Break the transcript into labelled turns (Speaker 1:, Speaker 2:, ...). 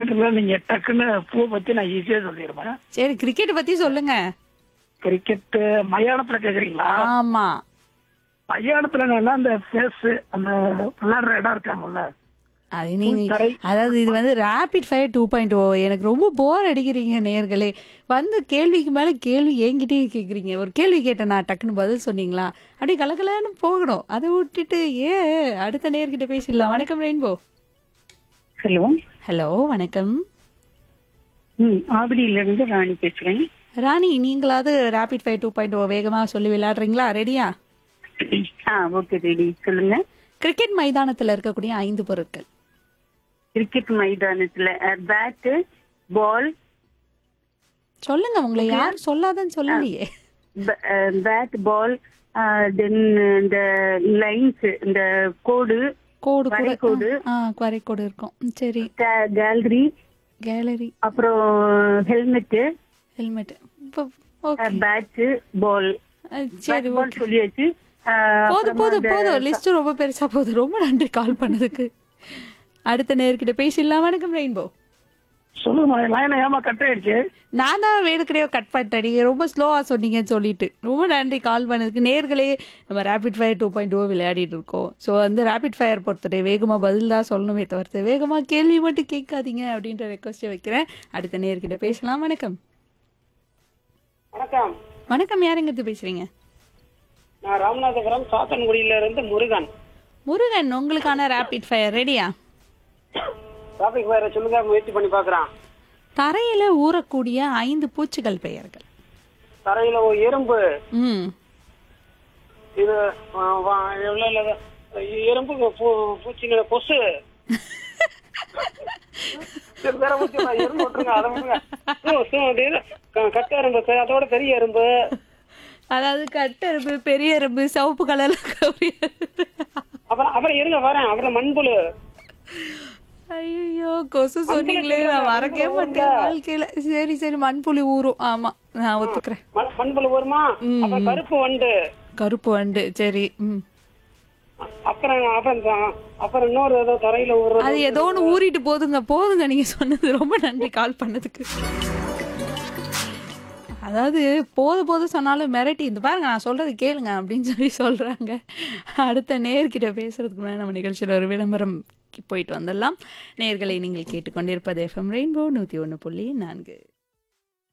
Speaker 1: கிரிக்கெட்ல நீங்க டக்குன்னு பூ பத்தி நான் ஈஸியா சொல்லிடுவேன்
Speaker 2: சரி கிரிக்கெட் பத்தி சொல்லுங்க
Speaker 1: கிரிக்கெட் மயானத்துல கேக்குறீங்களா
Speaker 2: ஆமா
Speaker 1: மயானத்துல என்னன்னா அந்த ஃபேஸ் அந்த விளையாடுற இடம் இருக்காங்கல்ல
Speaker 2: அது நீங்க
Speaker 1: தரை.
Speaker 2: அதாவது இது வந்து rapid fire two point O எனக்கு ரொம்ப போர் அடிக்கிறீங்க நேர்களே வந்து கேள்விக்கு மேல கேள்வி என்கிட்டயே கேக்குறீங்க ஒரு கேள்வி கேட்டேன் நான் டக்குன்னு பதில் சொன்னீங்களா அப்படியே கலக்கலன்னு போகணும் அதை விட்டுட்டு ஏன் அடுத்த நேர்கிட்ட பேசிடலாம் வணக்கம் ரெயின்போ
Speaker 3: ஹலோ
Speaker 2: ஹலோ வணக்கம்
Speaker 3: ம் ஆவடியில இருந்து ராணி பேசுறேன்
Speaker 2: ராணி நீங்களாவது rapid fire two point O வேகமா சொல்லி விளையாடுறீங்களா ரெடியா
Speaker 3: ஆ ஓகே ரெடி சொல்லுங்க
Speaker 2: கிரிக்கெட் மைதானத்துல இருக்கக்கூடிய ஐந்து பொருட்கள்
Speaker 3: கிரிக்கெட் மைதானத்துல பேட்டு பால்
Speaker 2: சொல்லுங்க உங்களை யாரும் சொல்லாதன்னு சொல்லலையே
Speaker 3: பேட் பால் தென் இந்த லைன்ஸ் இந்த கோடு
Speaker 2: கோடு கூட
Speaker 3: வரைகோடு.
Speaker 2: ஆ வரைக்கோடு இருக்கும் ம், சரி
Speaker 3: கேலரி
Speaker 2: கேலரி
Speaker 3: அப்புறம் ஹெல்மெட்டு
Speaker 2: ஹெல்மெட் இப்போ ஓகே
Speaker 3: பேட்டு பால்
Speaker 2: சரி
Speaker 3: பால்
Speaker 2: ஓகே
Speaker 3: சொல்லியாச்சு ஆ,
Speaker 2: போதும்
Speaker 3: அப்புறமா
Speaker 2: போதும்
Speaker 3: அந்த-
Speaker 2: போதும் லிஸ்ட் ரொம்ப பெருசா போகுது ரொம்ப நன்றி கால் பண்ணதுக்கு அடுத்த நேர்கிட்ட பேசிடலாம் வணக்கம் ரெயின்போ
Speaker 1: சொல்லுங்க லைன் ஏமா கட் ஆயிடுச்சு
Speaker 2: நான் தான் வேணுக்கிடையோ கட் பண்ணிட்டேன் நீங்க ரொம்ப ஸ்லோவா சொன்னீங்கன்னு சொல்லிட்டு ரொம்ப நன்றி கால் பண்ணதுக்கு நேர்களே நம்ம rapid fire two point two விளையாடிட்டு இருக்கோம் ஸோ வந்து ரேபிட் ஃபயர் பொறுத்தவரை வேகமா பதில் தான் சொல்லணுமே தவிர்த்து வேகமா கேள்வி மட்டும் கேட்காதீங்க அப்படின்ற ரெக்வஸ்ட்டை வைக்கிறேன் அடுத்த நேர்கிட்ட பேசலாம் வணக்கம்
Speaker 4: வணக்கம்
Speaker 2: வணக்கம் யாருங்கிறது பேசுறீங்க
Speaker 4: நான் ராமநாதபுரம் சாத்தன்குடியில இருந்து முருகன்
Speaker 2: முருகன் உங்களுக்கான ரேபிட் ஃபயர் ரெடியா
Speaker 4: டிராபிக் வேற சொல்லுங்க முயற்சி பண்ணி பாக்குறான்
Speaker 2: தரையில ஊறக்கூடிய ஐந்து பூச்சிகள் பெயர்கள்
Speaker 4: தரையில ஒரு எறும்பு
Speaker 2: ம்
Speaker 4: இது ஆ, வா- எவ்வளவு இல்ல, எறும்பு பூ- பூச்சிங்க கொசு சரி, வேற பூச்சி இல்ல, எறும்பு விட்டுருங்க அதை விட்டுருங்க சு, சு, அது இது, க- கட்ட எறும்பு சரி, அதோட பெரிய எறும்பு
Speaker 2: அதாவது கட்டெரும்பு பெரிய எறும்பு சிவப்பு கலர்ல கவுரி
Speaker 4: அப்புறம் அப்புறம் இருங்க வரேன் அப்புறம் மண்புழு
Speaker 2: ஐயோ கொசு சொன்னீங்களே நான் மறக்கவே மாட்டேன் வாழ்க்கையில சரி சரி மண்புலி ஊறும் ஆமா நான் ஒத்துக்கிறேன்
Speaker 4: மண்- மண்புழு வருமா அப்புறம் கருப்பு வண்டு
Speaker 2: கருப்பு வண்டு சரி ம்
Speaker 4: அப்புறம் அப்புறம் தான்- அப்புறம் இன்னொரு ஏதோ தரையில ஊறுறது
Speaker 2: அது ஏதோ ஒன்று ஊறிட்டு போதுங்க போதுங்க நீங்க சொன்னது ரொம்ப நன்றி கால் பண்ணதுக்கு அதாவது போது போது சொன்னாலும் மிரட்டி இந்த பாருங்க நான் சொல்றது கேளுங்க அப்படின்னு சொல்லி சொல்றாங்க அடுத்த நேர்கிட்ட பேசுறதுக்கு முன்னாடி நம்ம நிகழ்ச்சியில் ஒரு விளம்பரம் போயிட்டு வந்துடலாம் நேர்களை நீங்கள் கேட்டுக்கொண்டிருப்பது எஃப்எம் ரெயின்போ நூற்றி ஒன்று புள்ளி நான்கு